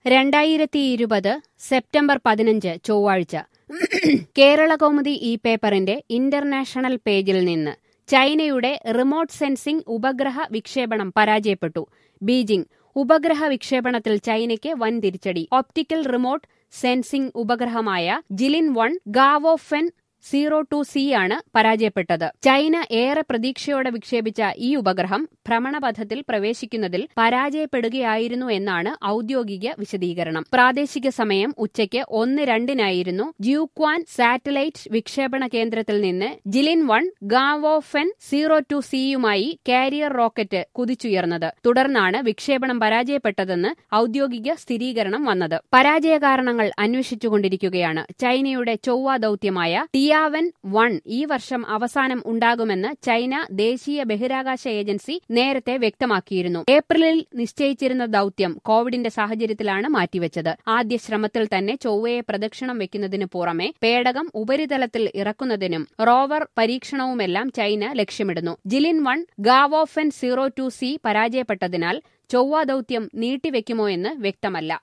രണ്ടായിരത്തി ഇരുപത് സെപ്റ്റംബർ പതിനഞ്ച് ചൊവ്വാഴ്ച കേരളകൗമുദി ഈ പേപ്പറിന്റെ ഇന്റർനാഷണൽ പേജിൽ നിന്ന് ചൈനയുടെ റിമോട്ട് സെൻസിംഗ് ഉപഗ്രഹ വിക്ഷേപണം പരാജയപ്പെട്ടു ബീജിംഗ് ഉപഗ്രഹ വിക്ഷേപണത്തിൽ ചൈനയ്ക്ക് വൻ തിരിച്ചടി ഓപ്റ്റിക്കൽ റിമോട്ട് സെൻസിംഗ് ഉപഗ്രഹമായ Jilin one Gaofen zero two C ആണ് പരാജയപ്പെട്ടത് ചൈന ഏറെ പ്രതീക്ഷയോടെ വിക്ഷേപിച്ച ഈ ഉപഗ്രഹം ഭ്രമണപഥത്തിൽ പ്രവേശിക്കുന്നതിൽ പരാജയപ്പെടുകയായിരുന്നു എന്നാണ് ഔദ്യോഗിക വിശദീകരണം പ്രാദേശിക സമയം ഉച്ചയ്ക്ക് ഒന്ന് രണ്ടിനായിരുന്നു ജ്യൂക്വാൻ സാറ്റലൈറ്റ് വിക്ഷേപണ കേന്ദ്രത്തിൽ നിന്ന് Jilin one Gaofen zero two സിയുമായി കാരിയർ റോക്കറ്റ് കുതിച്ചുയർന്നത് തുടർന്നാണ് വിക്ഷേപണം പരാജയപ്പെട്ടതെന്ന് ഔദ്യോഗിക സ്ഥിരീകരണം വന്നത് പരാജയ കാരണങ്ങൾ അന്വേഷിച്ചുകൊണ്ടിരിക്കുകയാണ് ചൈനയുടെ ചൊവ്വ ദൌത്യമായ ടിയാവൻ വൺ ഈ വർഷം അവസാനം ഉണ്ടാകുമെന്ന് ചൈന ദേശീയ ബഹിരാകാശ ഏജൻസി നേരത്തെ വ്യക്തമാക്കിയിരുന്നു ഏപ്രിലിൽ നിശ്ചയിച്ചിരുന്ന ദൌത്യം കോവിഡിന്റെ സാഹചര്യത്തിലാണ് മാറ്റിവെച്ചത് ആദ്യ ശ്രമത്തിൽ തന്നെ ചൊവ്വയെ പ്രദക്ഷിണം വെക്കുന്നതിനു പുറമെ പേടകം ഉപരിതലത്തിൽ ഇറക്കുന്നതിനും റോവർ പരീക്ഷണവുമെല്ലാം ചൈന ലക്ഷ്യമിടുന്നു Jilin one Gaofen zero two C പരാജയപ്പെട്ടതിനാൽ ചൊവ്വ ദൌത്യം നീട്ടിവെക്കുമോ എന്ന് വ്യക്തമല്ല